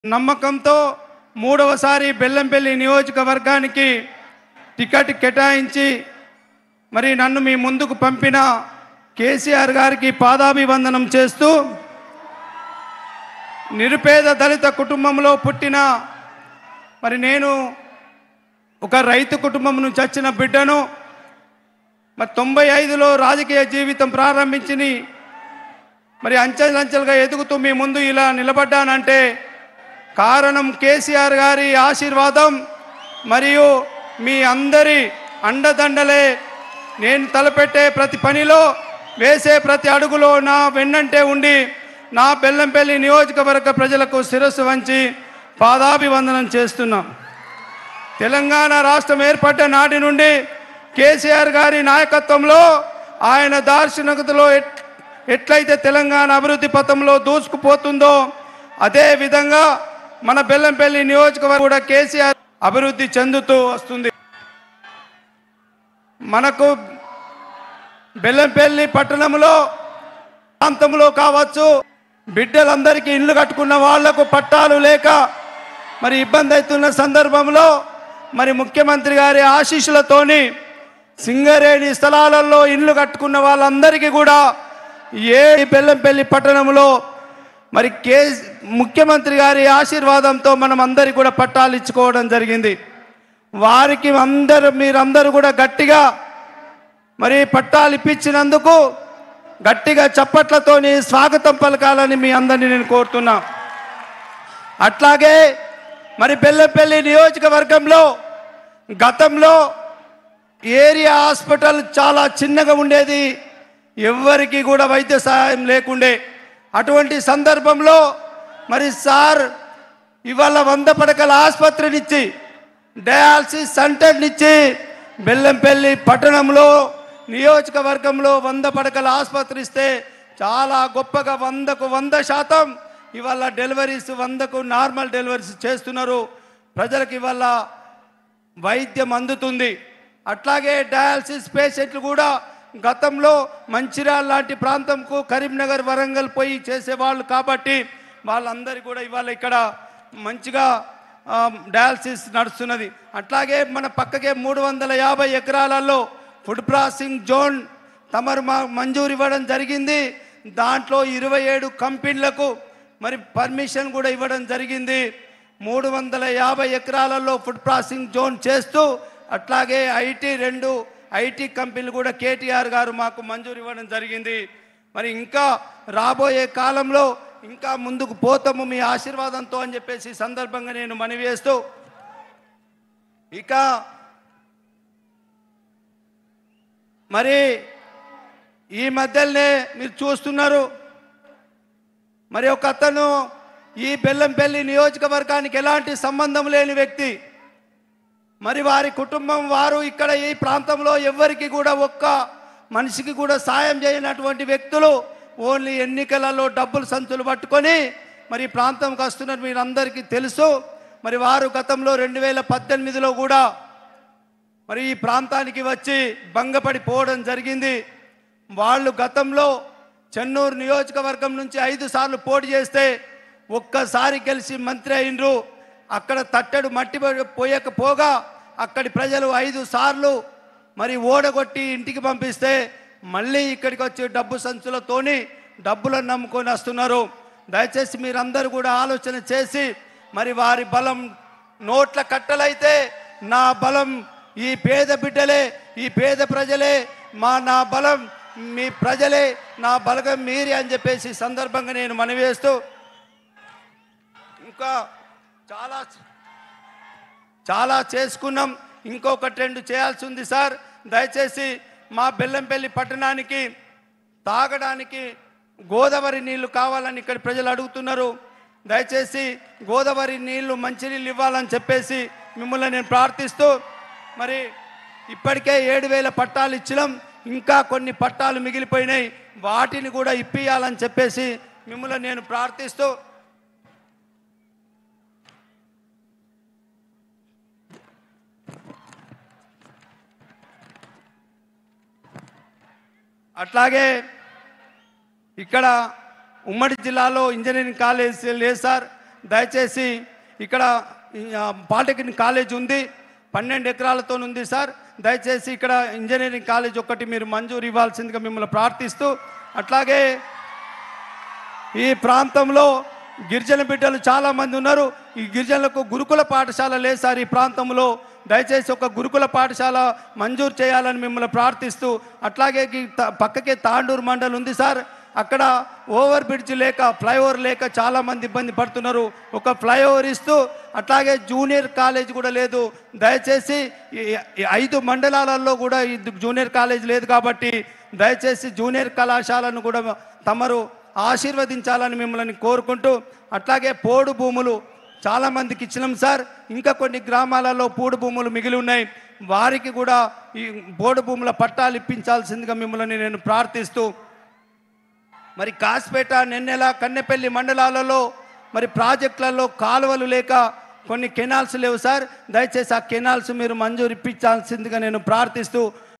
నమ్మకంతో మూడవసారి బెల్లంపల్లి నియోజకవర్గానికి టికెట్ కేటాయించి మరి నన్ను మీ ముందుకు పంపిన కేసీఆర్ గారికి పాదాభివందనం చేస్తూ నిరుపేద దళిత కుటుంబంలో పుట్టిన మరి నేను ఒక రైతు కుటుంబం నుంచి వచ్చిన బిడ్డను మరి తొంభై ఐదులో రాజకీయ జీవితం ప్రారంభించి మరి అంచెలంచెలుగా ఎదుగుతూ మీ ముందు ఇలా నిలబడ్డానంటే కారణం కేసీఆర్ గారి ఆశీర్వాదం మరియు మీ అందరి అండదండలే నేను తలపెట్టే ప్రతి పనిలో వేసే ప్రతి అడుగులో నా వెన్నంటే ఉండి నా బెల్లంపల్లి నియోజకవర్గ ప్రజలకు శిరస్సు వంచి పాదాభివందనం చేస్తున్నాం తెలంగాణ రాష్ట్రం ఏర్పడ్డ నాటి నుండి కేసీఆర్ గారి నాయకత్వంలో ఆయన దార్శనికతలో ఎట్- ఎట్లయితే తెలంగాణ అభివృద్ధి పథంలో దూసుకుపోతుందో అదే విధంగా మన బెల్లంపల్లి నియోజకవర్గం కూడా కేసీఆర్ అభివృద్ధి చెందుతూ వస్తుంది మనకు బెల్లంపల్లి పట్టణంలో ప్రాంతంలో కావచ్చు బిడ్డలందరికీ ఇల్లు కట్టుకున్న వాళ్లకు పట్టాలు లేక మరి ఇబ్బంది అవుతున్న సందర్భంలో మరి ముఖ్యమంత్రి గారి ఆశీస్సులతోని సింగరేణి స్థలాలలో ఇల్లు కట్టుకున్న వాళ్ళందరికీ కూడా ఏ బెల్లంపల్లి పట్టణంలో మరి కే ముఖ్యమంత్రి గారి ఆశీర్వాదంతో మనం అందరికీ కూడా పట్టాలు ఇచ్చుకోవడం జరిగింది వారికి అందరూ మీరందరూ కూడా గట్టిగా మరి పట్టాలు ఇప్పించినందుకు గట్టిగా చప్పట్లతోని స్వాగతం పలకాలని మీ అందరినీ నేను కోరుతున్నా అట్లాగే మరి బెల్లంపల్లి నియోజకవర్గంలో గతంలో ఏరియా హాస్పిటల్ చాలా చిన్నగా ఉండేది ఎవ్వరికి కూడా వైద్య సహాయం లేకుండే అటువంటి సందర్భంలో మరి సార్ ఇవాళ వంద పడకల ఆసుపత్రినిచ్చి డయాలసిస్ సెంటర్నిచ్చి బెల్లంపల్లి పట్టణంలో నియోజకవర్గంలో వంద పడకల ఆసుపత్రి ఇస్తే చాలా గొప్పగా వందకు వంద శాతం ఇవాళ డెలివరీస్ వందకు నార్మల్ డెలివరీస్ చేస్తున్నారు ప్రజలకు ఇవాళ వైద్యం అందుతుంది అట్లాగే డయాలసిస్ పేషెంట్లు కూడా గతంలో మంచిర్యాల లాంటి ప్రాంతంకు కరీంనగర్ వరంగల్ పోయి చేసేవాళ్ళు కాబట్టి వాళ్ళందరికీ కూడా ఇవాళ ఇక్కడ మంచిగా ఆ, డయాలసిస్ నడుస్తున్నది అట్లాగే మన పక్కకే మూడు వందల యాభై ఎకరాలలో ఫుడ్ ప్రాసెసింగ్ జోన్ తమరు మా మంజూరు ఇవ్వడం జరిగింది దాంట్లో ఇరవై ఏడు కంపెనీలకు మరి పర్మిషన్ కూడా ఇవ్వడం జరిగింది మూడు వందల యాభై ఎకరాలలో ఫుడ్ ప్రాసెసింగ్ జోన్ చేస్తూ అట్లాగే ఐటీ రెండు ఐటీ కంపెనీలు కూడా కేటీఆర్ గారు మాకు మంజూరు ఇవ్వడం జరిగింది మరి ఇంకా రాబోయే కాలంలో ఇంకా ముందుకు పోతాము మీ ఆశీర్వాదంతో అని చెప్పేసి ఈ సందర్భంగా నేను మనవి చేస్తూ ఇక మరి ఈ మధ్యలోనే మీరు చూస్తున్నారు మరి ఒక అతను ఈ బెల్లంపల్లి నియోజకవర్గానికి ఎలాంటి సంబంధం లేని వ్యక్తి మరి వారి కుటుంబం వారు ఇక్కడ ఈ ప్రాంతంలో ఎవ్వరికి కూడా ఒక్క మనిషికి కూడా సాయం చేయనటువంటి వ్యక్తులు ఓన్లీ ఎన్నికలలో డబ్బులు సంచులు పట్టుకొని మరి ఈ ప్రాంతంకి వస్తున్నారు మీరందరికీ తెలుసు మరి వారు గతంలో రెండు వేల పద్దెనిమిదిలో కూడా మరి ఈ ప్రాంతానికి వచ్చి భంగపడి పోవడం జరిగింది వాళ్ళు గతంలో చెన్నూరు నియోజకవర్గం నుంచి ఐదు సార్లు పోటీ చేస్తే ఒక్కసారి గెలిచి మంత్రి అయినరు అక్కడ తట్టెడు మట్టి పడి- పోయకపోగా అక్కడి ప్రజలు ఐదు సార్లు మరి ఓడగొట్టి ఇంటికి పంపిస్తే మళ్ళీ ఇక్కడికి వచ్చి డబ్బు సంచులతోని డబ్బులను నమ్ముకొని వస్తున్నారు దయచేసి మీరందరూ కూడా ఆలోచన చేసి మరి వారి బలం నోట్ల కట్టలైతే నా బలం ఈ పేద బిడ్డలే ఈ పేద ప్రజలే మా నా బలం మీ ప్రజలే నా బలగం మీరే అని చెప్పేసి ఈ సందర్భంగా నేను మనవి చేస్తూ ఇంకా చాలా చాలా చేసుకున్నాం ఇంకొకటి రెండు చేయాల్సి ఉంది సార్ దయచేసి మా బెల్లంపల్లి పట్టణానికి తాగడానికి గోదావరి నీళ్లు కావాలని ఇక్కడ ప్రజలు అడుగుతున్నారు దయచేసి గోదావరి నీళ్లు మంచినీళ్ళు ఇవ్వాలని చెప్పేసి మిమ్మల్ని నేను ప్రార్థిస్తూ మరి ఇప్పటికే ఏడు వేల పట్టాలు ఇచ్చినాం ఇంకా కొన్ని పట్టాలు మిగిలిపోయినాయి వాటిని కూడా ఇప్పియాలని చెప్పేసి మిమ్మల్ని నేను ప్రార్థిస్తూ అట్లాగే ఇక్కడ ఉమ్మడి జిల్లాలో ఇంజనీరింగ్ కాలేజ్ లేదు సార్ దయచేసి ఇక్కడ ఈ, ఆ, పాలిటెక్నిక్ కాలేజ్ ఉంది పన్నెండు ఎకరాలతో ఉంది సార్ దయచేసి ఇక్కడ ఇంజనీరింగ్ కాలేజ్ ఒకటి మీరు మంజూరు ఇవ్వాల్సిందిగా మిమ్మల్ని ప్రార్థిస్తూ అట్లాగే ఈ ప్రాంతంలో గిరిజన బిడ్డలు చాలా మంది ఉన్నారు ఈ గిరిజనులకు గురుకుల పాఠశాల లేదు సార్ ఈ ప్రాంతంలో దయచేసి ఒక గురుకుల పాఠశాల మంజూరు చేయాలని మిమ్మల్ని ప్రార్థిస్తూ అట్లాగే ఈ త- పక్కకే తాండూరు మండల్ ఉంది సార్ అక్కడ ఓవర్ బ్రిడ్జ్ లేక ఫ్లైఓవర్ లేక చాలా మంది ఇబ్బంది పడుతున్నారు ఒక ఫ్లైఓవర్ ఇస్తూ అట్లాగే జూనియర్ కాలేజ్ కూడా లేదు దయచేసి ఈ ఈ ఐదు మండలాలలో కూడా ఈ జూనియర్ కాలేజ్ లేదు కాబట్టి దయచేసి జూనియర్ కళాశాలను కూడా తమరు ఆశీర్వదించాలని మిమ్మల్ని కోరుకుంటూ అట్లాగే పోడు భూములు చాలా మందికి ఇచ్చినాం సార్ ఇంకా కొన్ని గ్రామాలలో పోడు భూములు మిగిలి ఉన్నాయి వారికి కూడా ఈ పోడు భూముల పట్టాలు ఇప్పించాల్సిందిగా మిమ్మల్ని నేను ప్రార్థిస్తూ మరి కాసిపేట నెన్నెల కన్నెపల్లి మండలాలలో మరి ప్రాజెక్టులలో కాలువలు లేక కొన్ని కెనాల్స్ లేవు సార్ దయచేసి ఆ కెనాల్స్ మీరు మంజూరు ఇప్పించాల్సిందిగా నేను ప్రార్థిస్తూ